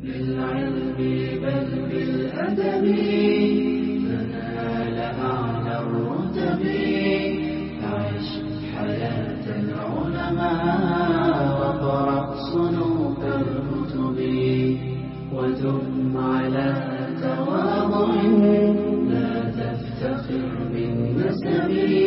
بالعلم بل بالأدب تنال أعلى الرتب عش حياة العلماء واقرأ صنوف الكتب ودم على تواضع لا تفتخر بالنسب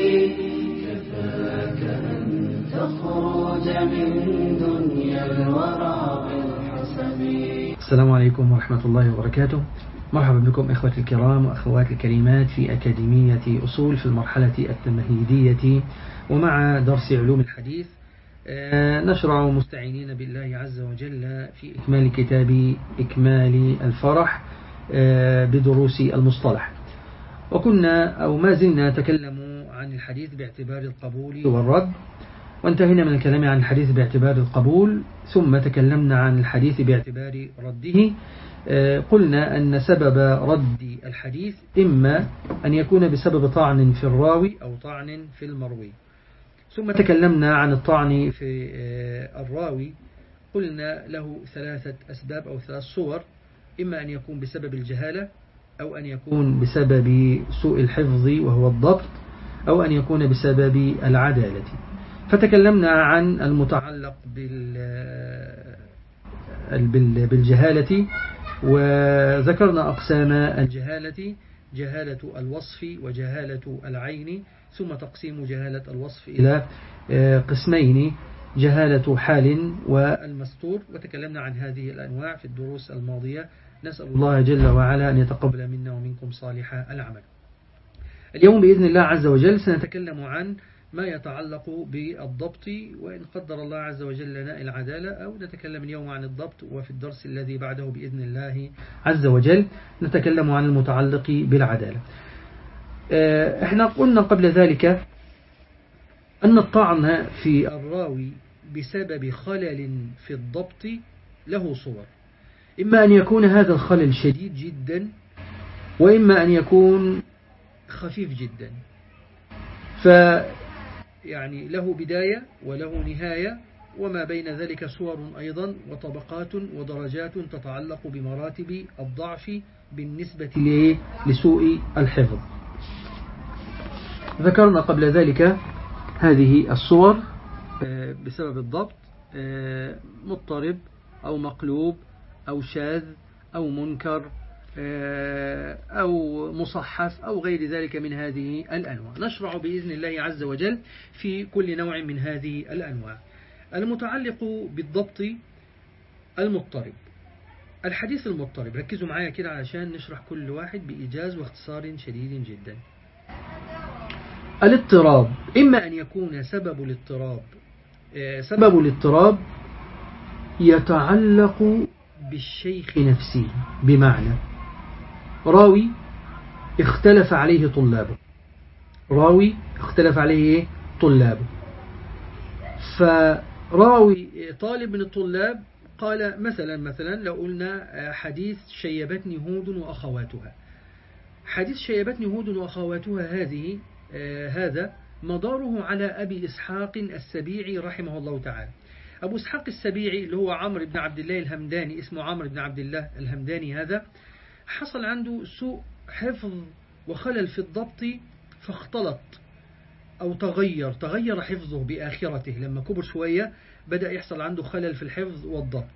كفاك أن تخرج من دنيا الورى بالحسب السلام عليكم ورحمة الله وبركاته مرحبا بكم إخوتي الكرام وأخواتي الكريمات في أكاديمية أصول في المرحلة التمهيدية ومع درس علوم الحديث آه، نشرع مستعينين بالله عز وجل في إكمال كتاب إكمال الفرح آه، بدروس المصطلح وكنا أو ما زلنا نتكلم عن الحديث باعتبار القبول والرد وانتهينا من الكلام عن الحديث باعتبار القبول ثم تكلمنا عن الحديث باعتبار رده آه، قلنا أن سبب رد الحديث إما أن يكون بسبب طعن في الراوي أو طعن في المروي ثم تكلمنا عن الطعن في آه، الراوي قلنا له ثلاثة أسباب أو ثلاث صور إما أن يكون بسبب الجهالة أو أن يكون بسبب سوء الحفظ وهو الضبط أو أن يكون بسبب العدالة فتكلمنا عن المتعلق بال بالجهالة وذكرنا أقسام الجهالة جهالة الوصف وجهالة العين ثم تقسيم جهالة الوصف إلى قسمين جهالة حال والمستور وتكلمنا عن هذه الأنواع في الدروس الماضية نسأل الله جل وعلا أن يتقبل منا ومنكم صالح العمل اليوم بإذن الله عز وجل سنتكلم عن ما يتعلق بالضبط وإن قدر الله عز وجل لنا العدالة أو نتكلم اليوم عن الضبط وفي الدرس الذي بعده بإذن الله عز وجل نتكلم عن المتعلق بالعدالة احنا قلنا قبل ذلك أن الطعن في الراوي بسبب خلل في الضبط له صور إما أن يكون هذا الخلل شديد جدا وإما أن يكون خفيف جدا ف يعني له بداية وله نهاية وما بين ذلك صور أيضا وطبقات ودرجات تتعلق بمراتب الضعف بالنسبة لسوء الحفظ ذكرنا قبل ذلك هذه الصور بسبب الضبط مضطرب أو مقلوب أو شاذ أو منكر أو مصحف أو غير ذلك من هذه الأنواع نشرع بإذن الله عز وجل في كل نوع من هذه الأنواع المتعلق بالضبط المضطرب الحديث المضطرب ركزوا معايا كده علشان نشرح كل واحد بإيجاز واختصار شديد جدا الاضطراب إما أن يكون سبب الاضطراب سبب الاضطراب يتعلق بالشيخ نفسه بمعنى راوي اختلف عليه طلابه راوي اختلف عليه طلابه فراوي طالب من الطلاب قال مثلا مثلا لو قلنا حديث شيبتني هود وأخواتها حديث شيبتني هود وأخواتها هذه هذا مداره على أبي إسحاق السبيعي رحمه الله تعالى أبو إسحاق السبيعي اللي هو عمرو بن عبد الله الهمداني اسمه عمرو بن عبد الله الهمداني هذا حصل عنده سوء حفظ وخلل في الضبط فاختلط أو تغير تغير حفظه بآخرته لما كبر شوية بدأ يحصل عنده خلل في الحفظ والضبط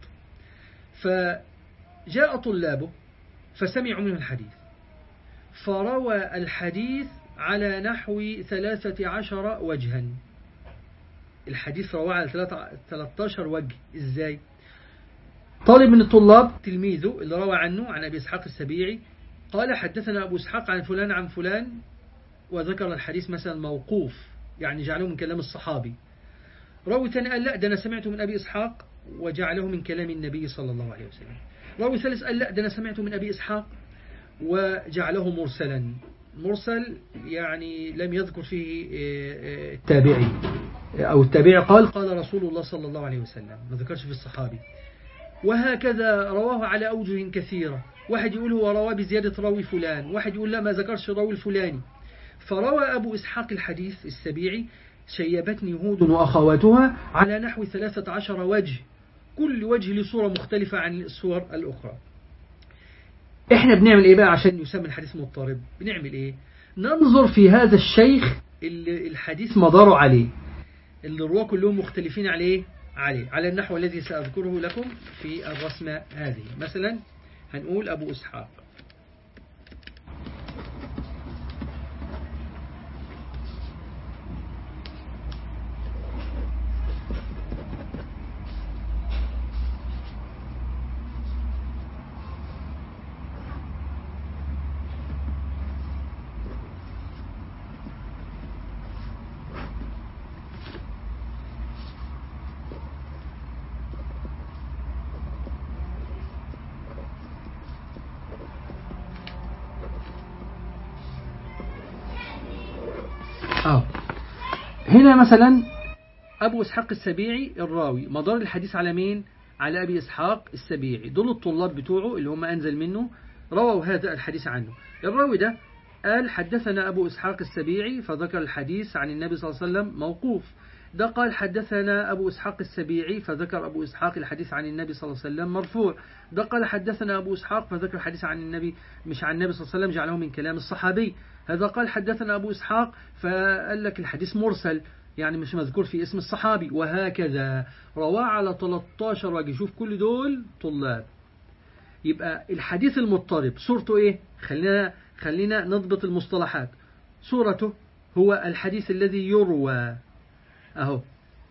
فجاء طلابه فسمعوا منه الحديث فروى الحديث على نحو ثلاثة عشر وجها الحديث رواه على 13 وجه ازاي طالب من الطلاب تلميذه اللي روى عنه عن أبي إسحاق السبيعي قال حدثنا أبو إسحاق عن فلان عن فلان وذكر الحديث مثلا موقوف يعني جعله من كلام الصحابي راوي ثاني قال لا ده أنا سمعته من أبي إسحاق وجعله من كلام النبي صلى الله عليه وسلم راوي ثالث قال لا ده أنا سمعته من أبي إسحاق وجعله مرسلا مرسل يعني لم يذكر فيه التابعي أو التابعي قال قال رسول الله صلى الله عليه وسلم ما ذكرش في الصحابي وهكذا رواه على أوجه كثيرة واحد يقول هو رواه بزيادة راوي فلان واحد يقول لا ما ذكرش راوي الفلاني فروى أبو إسحاق الحديث السبيعي شيبتني هود وأخواتها على نحو ثلاثة عشر وجه كل وجه له صورة مختلفة عن الصور الأخرى احنا بنعمل ايه بقى عشان يسمى الحديث مضطرب بنعمل ايه ننظر في هذا الشيخ اللي الحديث مداره عليه اللي الرواة كلهم مختلفين عليه عليه على النحو الذي سأذكره لكم في الرسمة هذه مثلا هنقول أبو إسحاق آه. هنا مثلا أبو إسحاق السبيعي الراوي مدار الحديث على مين على أبي إسحاق السبيعي دول الطلاب بتوعه اللي هم أنزل منه رووا هذا الحديث عنه الراوي ده قال حدثنا أبو إسحاق السبيعي فذكر الحديث عن النبي صلى الله عليه وسلم موقوف ده قال حدثنا أبو إسحاق السبيعي فذكر أبو إسحاق الحديث عن النبي صلى الله عليه وسلم مرفوع ده قال حدثنا أبو إسحاق فذكر الحديث عن النبي مش عن النبي صلى الله عليه وسلم جعله من كلام الصحابي هذا قال حدثنا أبو إسحاق فقال لك الحديث مرسل يعني مش مذكور في اسم الصحابي وهكذا رواه على 13 وجه شوف كل دول طلاب يبقى الحديث المضطرب صورته ايه خلينا خلينا نضبط المصطلحات صورته هو الحديث الذي يروى أهو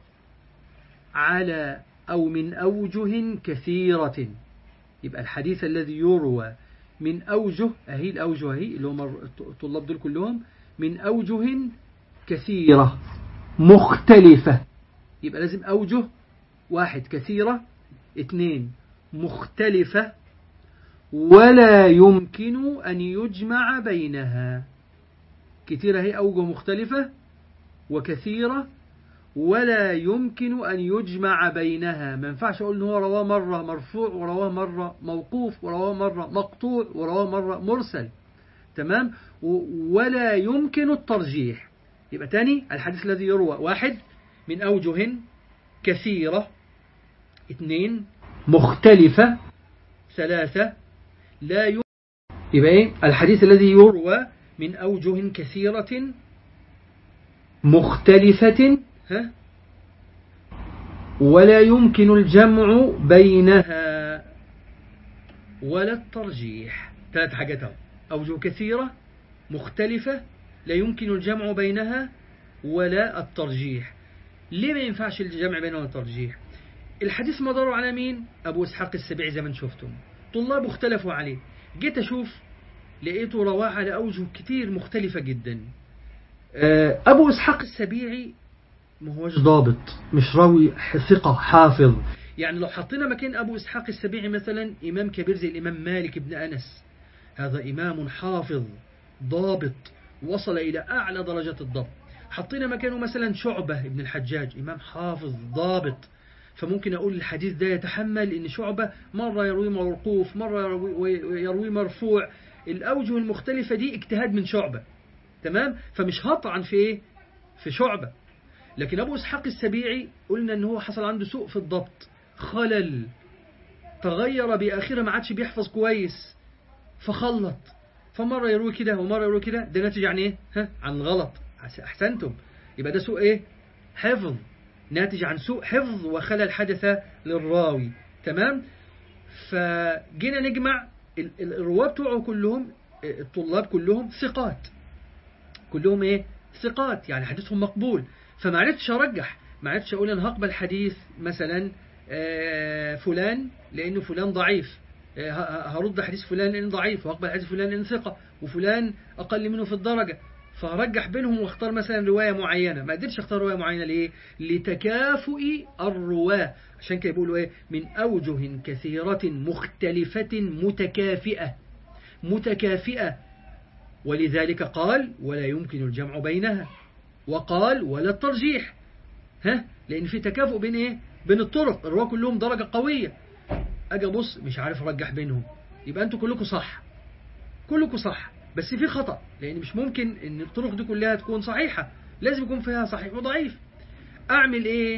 على أو من أوجه كثيرة يبقى الحديث الذي يروى من أوجه أهي الأوجه أهي اللي هم الطلاب دول كلهم من أوجه كثيرة مختلفة يبقى لازم أوجه واحد كثيرة اثنين مختلفة ولا يمكن أن يجمع بينها كثيرة هي أوجه مختلفة وكثيرة ولا يمكن أن يجمع بينها ما ينفعش أقول إن هو رواه مرة مرفوع ورواه مرة موقوف ورواه مرة مقطوع ورواه مرة مرسل تمام ولا يمكن الترجيح يبقى تاني الحديث الذي يروى واحد من أوجه كثيرة اثنين مختلفة ثلاثة لا يمكن يبقى إيه الحديث الذي يروى من أوجه كثيرة مختلفة ها ولا يمكن الجمع بينها ولا الترجيح ثلاث حاجات أوجه كثيرة مختلفة لا يمكن الجمع بينها ولا الترجيح ليه ما ينفعش الجمع بينها والترجيح الحديث مداره على مين أبو إسحاق السبيعي زي ما شفتم طلاب اختلفوا عليه جيت أشوف لقيته رواه على أوجه كتير مختلفة جدا أبو إسحاق السبيعي ما هوش ضابط مش راوي ثقة حافظ يعني لو حطينا مكان أبو إسحاق السبيعي مثلا إمام كبير زي الإمام مالك بن أنس هذا إمام حافظ ضابط وصل إلى أعلى درجات الضبط حطينا مكانه مثلا شعبة ابن الحجاج إمام حافظ ضابط فممكن أقول الحديث ده يتحمل إن شعبة مرة يروي موقوف مرة يروي, يروي مرفوع الأوجه المختلفة دي اجتهاد من شعبة تمام فمش هطعن في إيه في شعبة لكن أبو إسحاق السبيعي قلنا إن هو حصل عنده سوء في الضبط خلل تغير بآخرة ما عادش بيحفظ كويس فخلط فمرة يروي كده ومرة يروي كده ده ناتج عن إيه ها عن غلط أحسنتم يبقى ده سوء إيه حفظ ناتج عن سوء حفظ وخلل حدث للراوي تمام فجينا نجمع الرواه بتوعه كلهم الطلاب كلهم ثقات كلهم ايه ثقات يعني حديثهم مقبول فما عرفتش ارجح ما عرفتش اقول انا هقبل حديث مثلا فلان لانه فلان ضعيف هرد حديث فلان لانه ضعيف وهقبل حديث فلان لانه ثقه وفلان اقل منه في الدرجه فهرجح بينهم واختار مثلا روايه معينه ما قدرتش اختار روايه معينه ليه لتكافؤ الرواه عشان كده بيقولوا ايه من اوجه كثيره مختلفه متكافئه متكافئه ولذلك قال ولا يمكن الجمع بينها وقال ولا الترجيح ها لان في تكافؤ بين ايه بين الطرق الرواه كلهم درجه قويه اجي ابص مش عارف ارجح بينهم يبقى انتوا كلكم صح كلكم صح بس في خطأ لان مش ممكن ان الطرق دي كلها تكون صحيحه لازم يكون فيها صحيح وضعيف اعمل ايه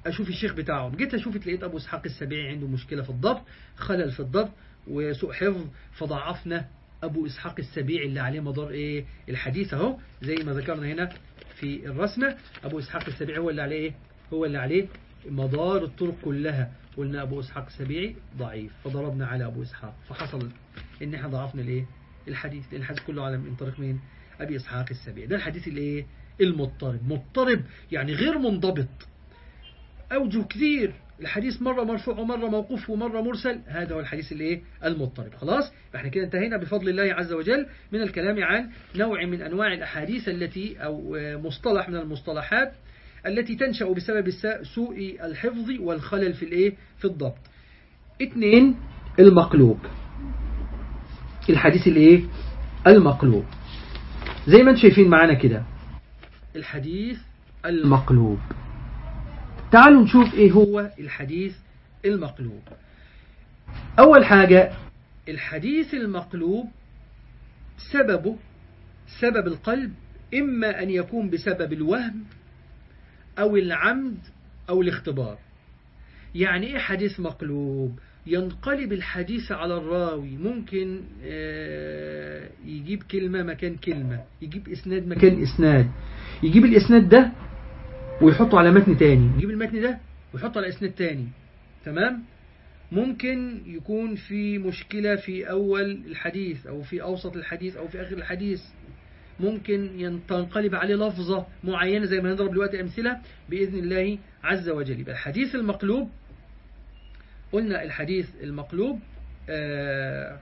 أشوف الشيخ بتاعهم جيت أشوف لقيت أبو إسحاق السبيعي عنده مشكلة في الضبط خلل في الضبط وسوء حفظ فضعفنا أبو إسحاق السبيعي اللي عليه مدار إيه الحديث أهو زي ما ذكرنا هنا في الرسمة أبو إسحاق السبيعي هو اللي عليه إيه؟ هو اللي عليه مدار الطرق كلها قلنا أبو إسحاق السبيعي ضعيف فضربنا على أبو إسحاق فحصل إن إحنا ضعفنا الإيه الحديث لأن الحديث كله على من طريق مين أبي إسحاق السبيعي ده الحديث الإيه المضطرب مضطرب يعني غير منضبط أوجه كثير الحديث مرة مرفوع ومرة موقوف ومرة مرسل هذا هو الحديث الايه المضطرب خلاص احنا كده انتهينا بفضل الله عز وجل من الكلام عن نوع من أنواع الأحاديث التي أو مصطلح من المصطلحات التي تنشأ بسبب سوء الحفظ والخلل في الايه في الضبط اثنين المقلوب الحديث الايه المقلوب زي ما انتم شايفين معانا كده الحديث المقلوب تعالوا نشوف ايه هو الحديث المقلوب اول حاجة الحديث المقلوب سببه سبب القلب اما ان يكون بسبب الوهم او العمد او الاختبار يعني ايه حديث مقلوب ينقلب الحديث على الراوي ممكن يجيب كلمة مكان كلمة يجيب اسناد مكان اسناد يجيب الاسناد ده ويحطه على متن تاني يجيب المتن ده ويحطه على اسناد تاني تمام ممكن يكون في مشكلة في أول الحديث أو في أوسط الحديث أو في آخر الحديث ممكن تنقلب عليه لفظة معينة زي ما نضرب دلوقتي أمثلة بإذن الله عز وجل يبقى الحديث المقلوب قلنا الحديث المقلوب آه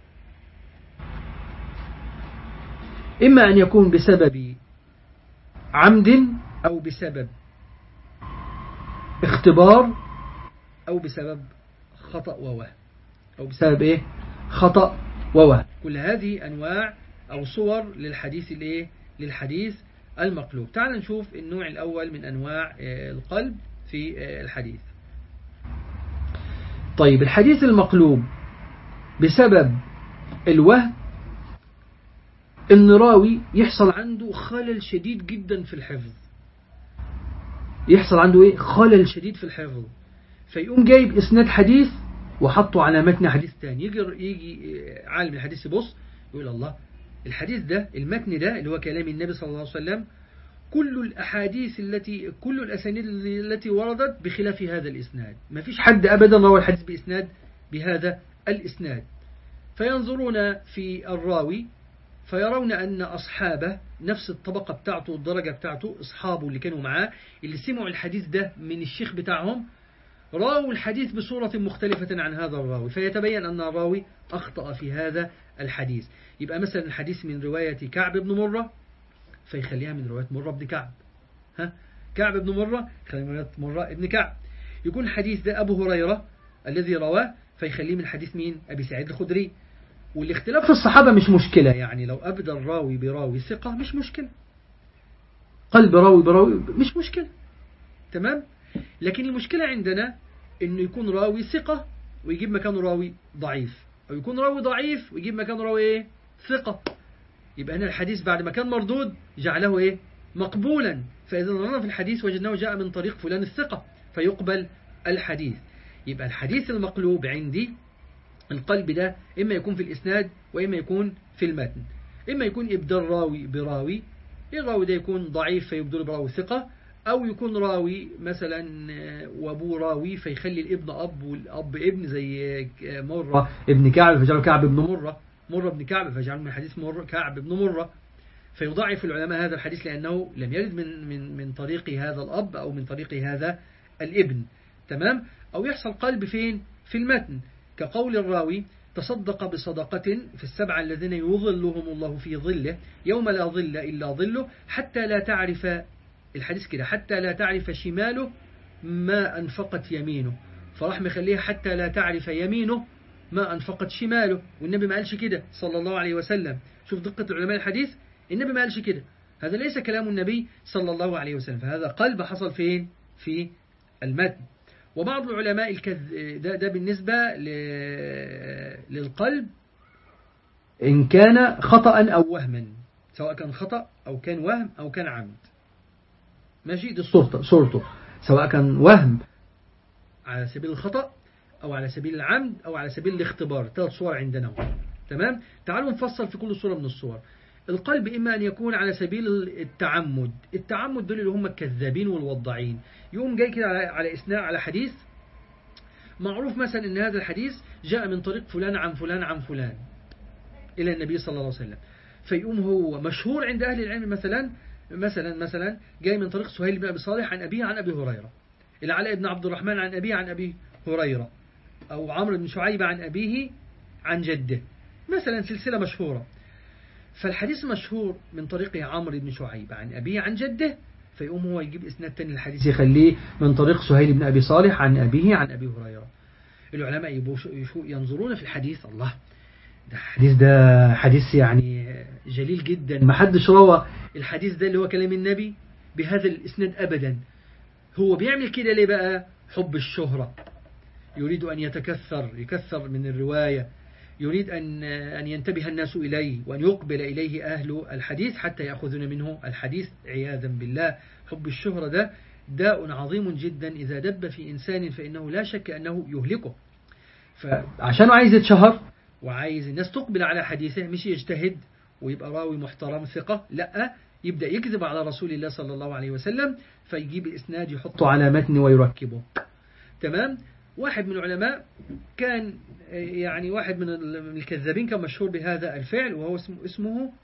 إما أن يكون بسبب عمد أو بسبب اختبار أو بسبب خطأ ووهم أو بسبب إيه خطأ ووهم كل هذه أنواع أو صور للحديث الإيه للحديث المقلوب تعال نشوف النوع الأول من أنواع القلب في الحديث طيب الحديث المقلوب بسبب الوهم ان راوي يحصل عنده خلل شديد جدا في الحفظ يحصل عنده ايه خلل شديد في الحفظ فيقوم جايب اسناد حديث وحطه على متن حديث تاني يجي يجي عالم الحديث يبص يقول الله الحديث ده المتن ده اللي هو كلام النبي صلى الله عليه وسلم كل الأحاديث التي كل الأسانيد التي وردت بخلاف هذا الإسناد ما فيش حد أبدا روى الحديث بإسناد بهذا الإسناد فينظرون في الراوي فيرون أن أصحابه نفس الطبقة بتاعته والدرجة بتاعته أصحابه اللي كانوا معاه اللي سمعوا الحديث ده من الشيخ بتاعهم راوا الحديث بصورة مختلفة عن هذا الراوي فيتبين أن الراوي أخطأ في هذا الحديث يبقى مثلا الحديث من رواية كعب بن مرة فيخليها من رواية مرة بن كعب ها كعب بن مرة يخليها من رواية مرة ابن كعب يكون حديث ده أبو هريرة الذي رواه فيخليه من حديث مين أبي سعيد الخدري والاختلاف في الصحابة مش مشكلة يعني لو أبدى الراوي براوي ثقة مش مشكلة قلب راوي براوي مش مشكلة تمام لكن المشكلة عندنا انه يكون راوي ثقة ويجيب مكانه راوي ضعيف او يكون راوي ضعيف ويجيب مكانه راوي ايه ثقة يبقى هنا الحديث بعد ما كان مردود جعله ايه مقبولا فإذا نظرنا في الحديث وجدناه جاء من طريق فلان الثقة فيقبل الحديث يبقى الحديث المقلوب عندي القلب ده إما يكون في الإسناد وإما يكون في المتن إما يكون إبدال راوي براوي الراوي ده يكون ضعيف فيبدل براوي ثقة أو يكون راوي مثلا وأبوه راوي فيخلي الابن أب والأب ابن زي مرة ابن كعب فجعله كعب ابن مرة مرة ابن كعب فجعله من حديث مرة كعب ابن مرة فيضعف العلماء هذا الحديث لأنه لم يرد من من من طريق هذا الأب أو من طريق هذا الابن تمام أو يحصل قلب فين في المتن كقول الراوي تصدق بصدقة في السبعة الذين يظلهم الله في ظله يوم لا ظل إلا ظله حتى لا تعرف الحديث كده حتى لا تعرف شماله ما أنفقت يمينه فراح مخليها حتى لا تعرف يمينه ما أنفقت شماله والنبي ما قالش كده صلى الله عليه وسلم شوف دقة علماء الحديث النبي ما قالش كده هذا ليس كلام النبي صلى الله عليه وسلم فهذا قلب حصل فين في المتن وبعض العلماء الكذ... ده, ده بالنسبة ل... للقلب إن كان خطأ أو وهما سواء كان خطأ أو كان وهم أو كان عمد ماشي دي صورته صورته سواء كان وهم على سبيل الخطأ أو على سبيل العمد أو على سبيل الاختبار ثلاث صور عندنا تمام تعالوا نفصل في كل صورة من الصور القلب إما أن يكون على سبيل التعمد التعمد دول اللي هم الكذابين والوضاعين يقوم جاي كده على إثناء على حديث معروف مثلا أن هذا الحديث جاء من طريق فلان عن فلان عن فلان إلى النبي صلى الله عليه وسلم فيقوم هو مشهور عند أهل العلم مثلا مثلا مثلا جاي من طريق سهيل بن أبي صالح عن أبيه عن أبي هريرة إلى علاء بن عبد الرحمن عن أبيه عن أبي هريرة أو عمرو بن شعيب عن أبيه عن جده مثلا سلسلة مشهورة فالحديث مشهور من طريق عمرو بن شعيب عن أبيه عن جده فيقوم هو يجيب إسناد تاني الحديث يخليه من طريق سهيل بن أبي صالح عن أبيه عن أبي هريرة العلماء ينظرون في الحديث الله ده الحديث ده حديث يعني جليل جدا ما حدش روى الحديث ده اللي هو كلام النبي بهذا الإسناد أبدا هو بيعمل كده ليه بقى حب الشهرة يريد أن يتكثر يكثر من الرواية يريد أن أن ينتبه الناس إليه وأن يقبل إليه أهل الحديث حتى يأخذون منه الحديث عياذا بالله حب الشهرة ده داء عظيم جدا إذا دب في إنسان فإنه لا شك أنه يهلكه فعشان عايز يتشهر وعايز الناس تقبل على حديثه مش يجتهد ويبقى راوي محترم ثقة لا يبدأ يكذب على رسول الله صلى الله عليه وسلم فيجيب الإسناد يحطه على متن ويركبه تمام واحد من العلماء كان يعني واحد من الكذابين كان مشهور بهذا الفعل وهو اسمه, اسمه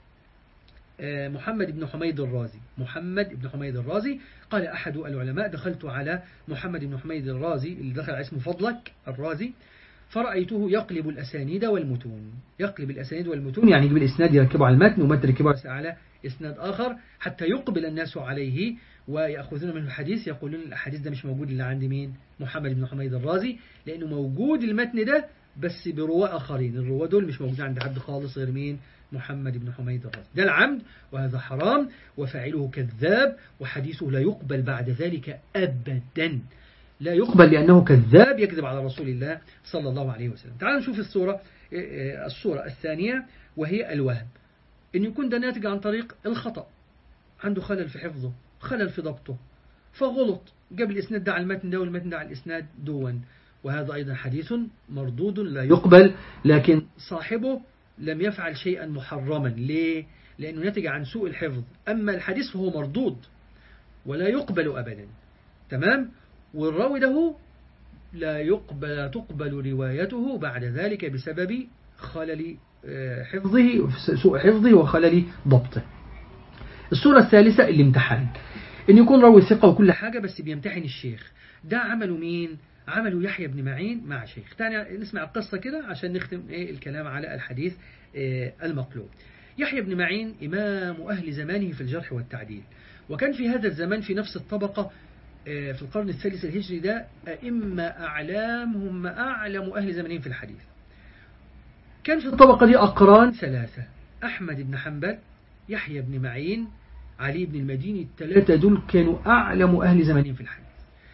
محمد بن حميد الرازي محمد بن حميد الرازي قال أحد العلماء دخلت على محمد بن حميد الرازي اللي دخل على اسمه فضلك الرازي فرأيته يقلب الأسانيد والمتون يقلب الأسانيد والمتون يعني يجيب الإسناد يركبه على المتن ومتن يركبه على إسناد آخر حتى يقبل الناس عليه ويأخذون منه الحديث يقولون الحديث ده مش موجود إلا عند مين محمد بن حميد الرازي لأنه موجود المتن ده بس برواة آخرين الرواة دول مش موجودين عند حد خالص غير مين محمد بن حميد الرازي ده العمد وهذا حرام وفاعله كذاب وحديثه لا يقبل بعد ذلك أبدا لا يقبل لأنه كذاب يكذب على رسول الله صلى الله عليه وسلم تعالوا نشوف الصورة الصورة الثانية وهي الوهم إن يكون ده ناتج عن طريق الخطأ عنده خلل في حفظه خلل في ضبطه فغلط جاب الإسناد ده على المتن ده والمتن ده على الإسناد دون وهذا أيضا حديث مردود لا يقبل لكن صاحبه لم يفعل شيئا محرما ليه؟ لأنه نتج عن سوء الحفظ أما الحديث فهو مردود ولا يقبل أبدا تمام والراوي ده لا يقبل تقبل روايته بعد ذلك بسبب خلل حفظه سوء حفظه وخلل ضبطه الصورة الثالثة الامتحان إن يكون راوي ثقة وكل حاجة بس بيمتحن الشيخ ده عمله مين؟ عمله يحيى بن معين مع شيخ تاني نسمع القصة كده عشان نختم إيه الكلام على الحديث إيه المقلوب يحيى بن معين إمام أهل زمانه في الجرح والتعديل وكان في هذا الزمان في نفس الطبقة في القرن الثالث الهجري ده أئمة أعلام هم أعلم أهل زمانهم في الحديث كان في الطبقة دي أقران ثلاثة أحمد بن حنبل يحيى بن معين علي بن المديني الثلاثة دول كانوا أعلم أهل زمانهم في الحديث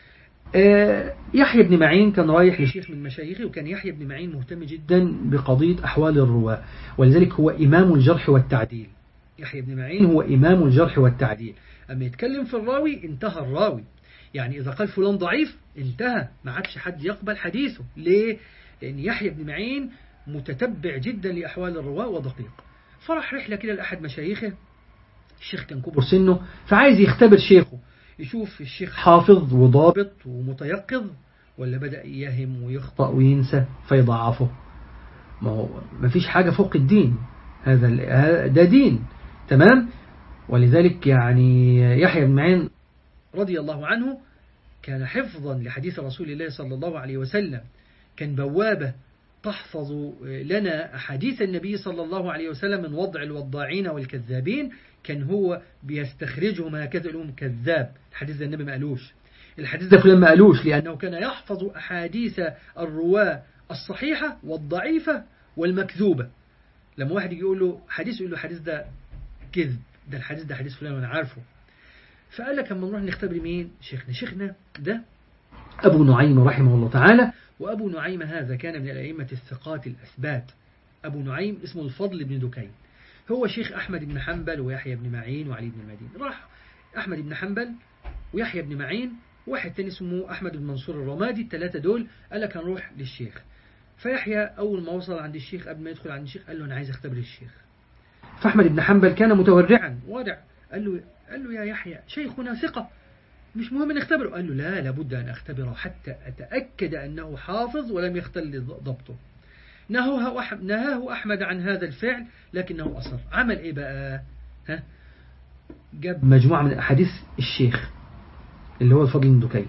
يحيى بن معين كان رايح لشيخ من مشايخه وكان يحيى بن معين مهتم جدا بقضية أحوال الرواة ولذلك هو إمام الجرح والتعديل يحيى بن معين هو إمام الجرح والتعديل أما يتكلم في الراوي انتهى الراوي يعني إذا قال فلان ضعيف انتهى ما عادش حد يقبل حديثه ليه؟ لأن يحيى بن معين متتبع جدا لأحوال الرواة ودقيق فرح رحلة كده لأحد مشايخه الشيخ كان كبر سنه فعايز يختبر شيخه يشوف الشيخ حافظ وضابط ومتيقظ ولا بدأ يهم ويخطأ وينسى فيضعفه ما هو ما فيش حاجة فوق الدين هذا ده دين تمام ولذلك يعني يحيى بن معين رضي الله عنه كان حفظا لحديث رسول الله صلى الله عليه وسلم كان بوابة تحفظ لنا أحاديث النبي صلى الله عليه وسلم من وضع الوضاعين والكذابين كان هو بيستخرجهم هكذا لهم كذاب الحديث ده النبي ما قالوش الحديث ده فلان ما قالوش لأنه كان يحفظ أحاديث الرواة الصحيحة والضعيفة والمكذوبة لما واحد يجي يقول له حديث يقول له الحديث ده كذب ده الحديث ده حديث فلان وانا عارفه فقال لك اما نروح نختبر مين شيخنا شيخنا ده أبو نعيم رحمه الله تعالى وأبو نعيم هذا كان من الأئمة الثقات الأثبات أبو نعيم اسمه الفضل بن دكين هو شيخ أحمد بن حنبل ويحيى بن معين وعلي بن المدين راح أحمد بن حنبل ويحيى بن معين واحد تاني اسمه أحمد بن منصور الرمادي الثلاثة دول قال لك هنروح للشيخ فيحيى أول ما وصل عند الشيخ قبل ما يدخل عند الشيخ قال له أنا عايز أختبر الشيخ فأحمد بن حنبل كان متورعا وادع قال له قال له يا يحيى شيخنا ثقة مش مهم نختبره قال له لا لابد أن أختبره حتى أتأكد أنه حافظ ولم يختل ضبطه نهاه أحمد, نهاه أحمد عن هذا الفعل لكنه أصر عمل إيه بقى ها جاب مجموعة من أحاديث الشيخ اللي هو الفضل الدكين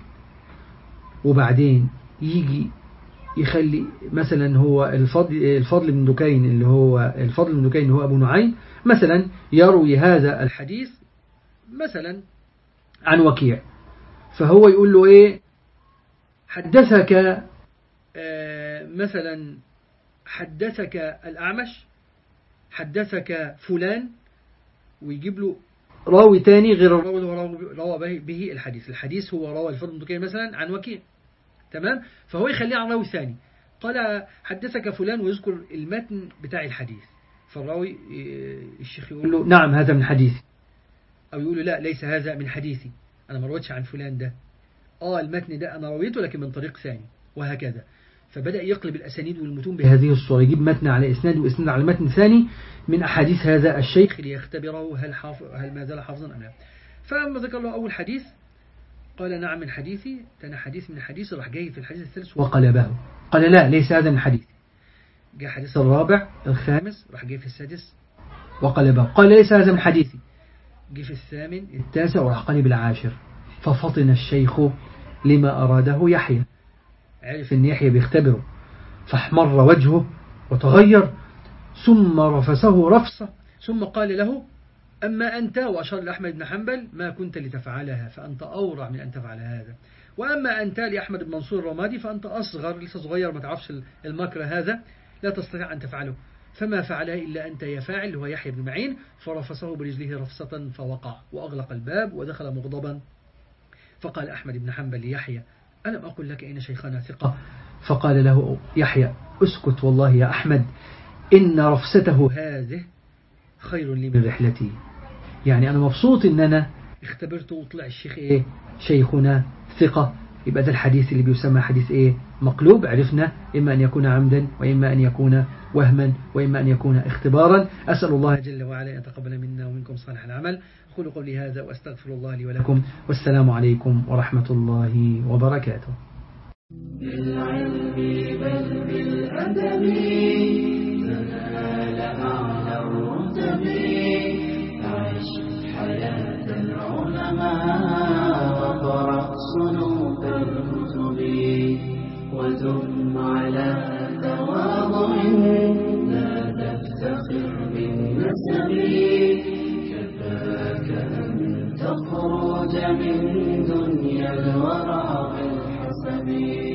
وبعدين يجي يخلي مثلا هو الفضل الفضل بن دكين اللي هو الفضل بن دكين اللي هو أبو نعيم مثلا يروي هذا الحديث مثلا عن وكيع فهو يقول له إيه حدثك آه مثلا حدثك الأعمش حدثك فلان ويجيب له راوي تاني غير الراوي اللي هو روى به الحديث الحديث هو روى الفضل بن مثلا عن وكيع تمام فهو يخليه عن راوي ثاني قال حدثك فلان ويذكر المتن بتاع الحديث فالراوي الشيخ يقول له نعم هذا من حديثي أو يقول له لا ليس هذا من حديثي أنا ما رويتش عن فلان ده آه المتن ده أنا رويته لكن من طريق ثاني وهكذا فبدأ يقلب الأسانيد والمتون بهذه الصورة يجيب متن على إسناد وإسناد على متن ثاني من أحاديث هذا الشيخ ليختبره هل, حافظ هل ما زال حافظا أم لا فأما ذكر له أول حديث قال نعم من حديثي تنا حديث من حديثي راح جاي في الحديث الثالث وقلبه قال لا ليس هذا من حديثي جاء حديث الرابع الخامس راح جاي في السادس وقلبه قال ليس هذا من حديثي جه في الثامن التاسع وراح قلب العاشر ففطن الشيخ لما أراده يحيى عرف ان يحيى بيختبره فاحمر وجهه وتغير ثم رفسه رفصة ثم قال له أما أنت وأشار لأحمد بن حنبل ما كنت لتفعلها فأنت أورع من أن تفعل هذا وأما أنت لأحمد بن منصور الرمادي فأنت أصغر لسه صغير ما تعرفش المكر هذا لا تستطيع أن تفعله فما فعلها إلا أنت يا فاعل هو يحيى بن معين فرفسه برجله رفصة فوقع وأغلق الباب ودخل مغضبا فقال أحمد بن حنبل ليحيى ألم أقول لك إن شيخنا ثقة فقال له يحيى اسكت والله يا أحمد إن رفسته هذه خير لي من رحلتي يعني أنا مبسوط إن أنا اختبرته وطلع الشيخ إيه شيخنا ثقة يبقى ده الحديث اللي بيسمى حديث إيه مقلوب عرفنا إما أن يكون عمدا وإما أن يكون وهما وإما أن يكون اختبارا أسأل الله جل وعلا أن يتقبل منا ومنكم صالح العمل أقول قولي هذا وأستغفر الله لي ولكم والسلام عليكم ورحمة الله وبركاته بالعلم بل بالأدب تنال أعلى الرتب عش حياة العلماء وقرأ صنوف الكتب ودم على تواضع لا تفتخر بالنسب كفاك أن تخرج من دنيا الورى بالحسب